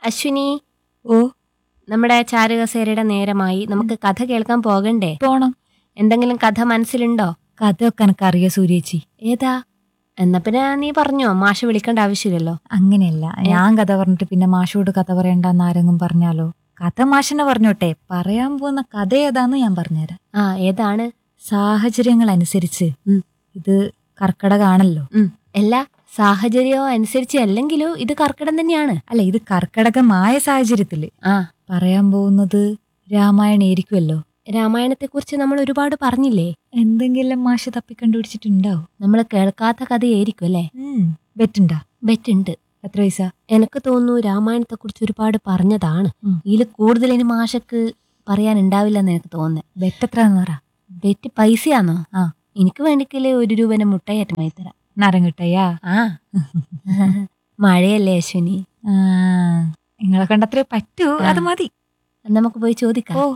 അശ്വിനി ഓ നമ്മുടെ ചാരുകസേരയുടെ നേരമായി നമുക്ക് കഥ കേൾക്കാൻ പോകണ്ടേ പോണം എന്തെങ്കിലും കഥ മനസ്സിലുണ്ടോ കഥയൊക്കെ എനക്കറിയാ സൂര്യേച്ചി ഏതാ എന്നാ പിന്നെ നീ പറഞ്ഞോ മാഷ് വിളിക്കേണ്ട ആവശ്യമില്ലല്ലോ അങ്ങനെയല്ല ഞാൻ കഥ പറഞ്ഞിട്ട് പിന്നെ മാഷോട് കഥ പറയണ്ടെന്ന് ആരെങ്കിലും പറഞ്ഞാലോ കഥ മാഷിനെ പറഞ്ഞോട്ടെ പറയാൻ പോകുന്ന കഥ ഏതാന്ന് ഞാൻ പറഞ്ഞുതരാം ആ ഏതാണ് സാഹചര്യങ്ങൾ അനുസരിച്ച് ഉം. ഇത് കർക്കടകാണല്ലോ ഉം. എല്ലാ സാഹചര്യമോ അനുസരിച്ച് അല്ലെങ്കിലോ ഇത് കർക്കിടം തന്നെയാണ് അല്ല ഇത് കർക്കടകമായ സാഹചര്യത്തില് ആ പറയാൻ പോകുന്നത് രാമായണായിരിക്കുമല്ലോ രാമായണത്തെ കുറിച്ച് നമ്മൾ ഒരുപാട് പറഞ്ഞില്ലേ എന്തെങ്കിലും മാഷ് തപ്പിക്കണ്ടുപിടിച്ചിട്ടുണ്ടാവും നമ്മൾ കേൾക്കാത്ത കഥയായിരിക്കും അല്ലേ ബെറ്റുണ്ടാ ബെറ്റുണ്ട് എത്ര പൈസ എനിക്ക് തോന്നുന്നു രാമായണത്തെ കുറിച്ച് ഒരുപാട് പറഞ്ഞതാണ് ഉം. ഇതിൽ കൂടുതൽ ഇനി മാഷക്ക് പറയാനുണ്ടാവില്ലെന്ന് എനിക്ക് തോന്നുന്നത് ബെറ്റ് എത്രയാന്ന് പറ ബെറ്റ് പൈസയാണോ ആ. എനിക്ക് വേണ്ടിക്കല്ലേ ഒരു രൂപനെ മുട്ടയേറ്റമായി തരാം നരങ്ങിട്ടയ്യാ ആ മഴയല്ലേ അശ്വിനി ആ നിങ്ങളെ കണ്ടത്രേ പറ്റൂ ആ. അത് മതി നമുക്ക് പോയി ചോദിക്കാം ഓ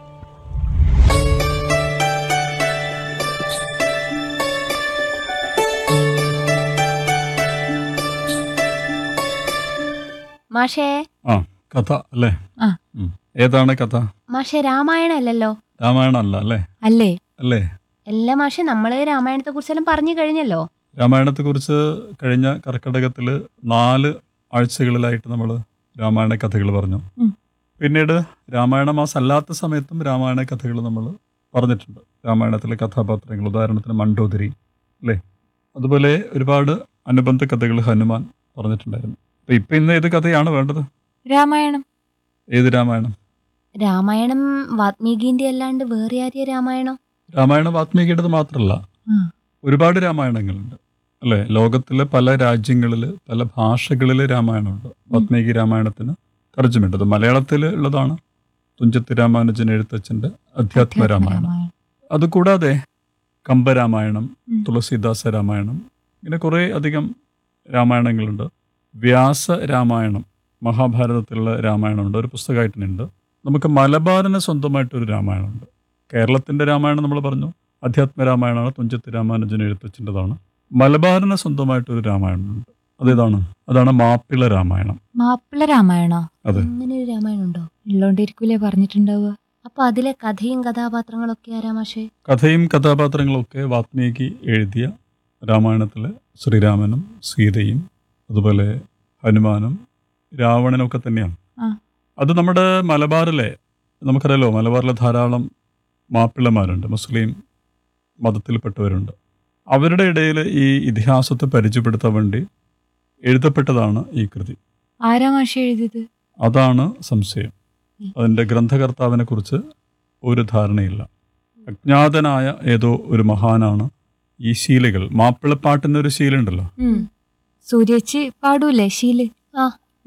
മാഷേ ആ കഥ അല്ലേ ആ. ഉം. ഏതാണ് കഥ മാഷേ രാമായണം അല്ലല്ലോ രാമായണം അല്ല അല്ലേ അല്ലേ അല്ലേ എല്ലാ മാഷേ നമ്മള് രാമായണത്തെ കുറിച്ചെല്ലാം പറഞ്ഞു കഴിഞ്ഞല്ലോ രാമായണത്തെക്കുറിച്ച് കഴിഞ്ഞ കർക്കിടകത്തിൽ നാല് ആഴ്ചകളിലായിട്ട് നമ്മൾ രാമായണ കഥകൾ പറഞ്ഞു ഉം. പിന്നീട് രാമായണ മാസം അല്ലാത്ത സമയത്തും രാമായണ കഥകൾ നമ്മൾ പറഞ്ഞിട്ടുണ്ട് രാമായണത്തിലെ കഥാപാത്രങ്ങൾ ഉദാഹരണത്തിന് മണ്ടോദരി അല്ലേ അതുപോലെ ഒരുപാട് അനുബന്ധ കഥകൾ ഹനുമാൻ പറഞ്ഞിട്ടുണ്ടായിരുന്നു അപ്പൊ ഇപ്പൊ ഇന്ന് ഏത് കഥയാണ് വേണ്ടത് രാമായണം ഏത് രാമായണം രാമായണം വാത്മീകിന്റെ അല്ലാണ്ട് വേറെ ആര്യ രാമായണം രാമായണം വാത്മീകിയുടേത് മാത്രമല്ല ആ. ഒരുപാട് രാമായണങ്ങളുണ്ട് അല്ലെ ലോകത്തിലെ പല രാജ്യങ്ങളിൽ പല ഭാഷകളിൽ രാമായണമുണ്ട് വാത്മീകി രാമായണത്തിന് തർജ്ജമയുണ്ട് അത് മലയാളത്തിൽ ഉള്ളതാണ് തുഞ്ചത്ത് രാമാനുജൻ എഴുത്തച്ഛൻ്റെ അധ്യാത്മ രാമായണം അതുകൂടാതെ കമ്പരാമായണം ഉം. തുളസീദാസ രാമായണം ഇങ്ങനെ കുറേ അധികം രാമായണങ്ങളുണ്ട് വ്യാസ രാമായണം മഹാഭാരതത്തിലുള്ള രാമായണമുണ്ട് ഒരു പുസ്തകമായിട്ടുണ്ട് നമുക്ക് മലബാറിന് സ്വന്തമായിട്ടൊരു രാമായണമുണ്ട് കേരളത്തിൻ്റെ രാമായണം നമ്മൾ പറഞ്ഞു അധ്യാത്മ രാമായണമാണ് തുഞ്ചത്ത് രാമാനുജൻ എഴുത്തച്ഛൻ്റെതാണ് മലബാറിന് സ്വന്തമായിട്ടൊരു രാമായണമുണ്ട് അതേതാണ് അതാണ് മാപ്പിള രാമായണം മാപ്പിള രാമായണോ അതെ. അങ്ങനെ ഒരു രാമായണം ഉണ്ടോ ഉള്ളോണ്ടിരിക്കൂലേ പറഞ്ഞിട്ടുണ്ടാവുക അപ്പൊ അതിലെ കഥയും കഥാപാത്രങ്ങളൊക്കെ ആരാ മാഷേ കഥയും കഥാപാത്രങ്ങളൊക്കെ വാത്മീകി എഴുതിയ രാമായണത്തിലെ ശ്രീരാമനും സീതയും അതുപോലെ ഹനുമാനും രാവണനും ഒക്കെ തന്നെയാണ് ആ. അത് നമ്മുടെ മലബാറിലെ നമുക്കറിയാലോ മലബാറിലെ ധാരാളം മാപ്പിളമാരുണ്ട് മുസ്ലിം മതത്തിൽപ്പെട്ടവരുണ്ട് അവരുടെ ഇടയിൽ ഈ ഇതിഹാസത്തെ പരിചയപ്പെടുത്താൻ വേണ്ടി എഴുതപ്പെട്ടതാണ് ഈ കൃതി ആരാ മാഷി എഴുതിയത് അതാണ് സംശയം അതിൻ്റെ ഗ്രന്ഥകർത്താവിനെ കുറിച്ച് ഒരു ധാരണയില്ല അജ്ഞാതനായ ഏതോ ഒരു മഹാനാണ് ഈ ശീലകൾ മാപ്പിളപ്പാട്ടിൻ്റെ ഒരു ശീലുണ്ടല്ലോ സൂര്യേച്ചി പാടൂലേ ശീല് ആ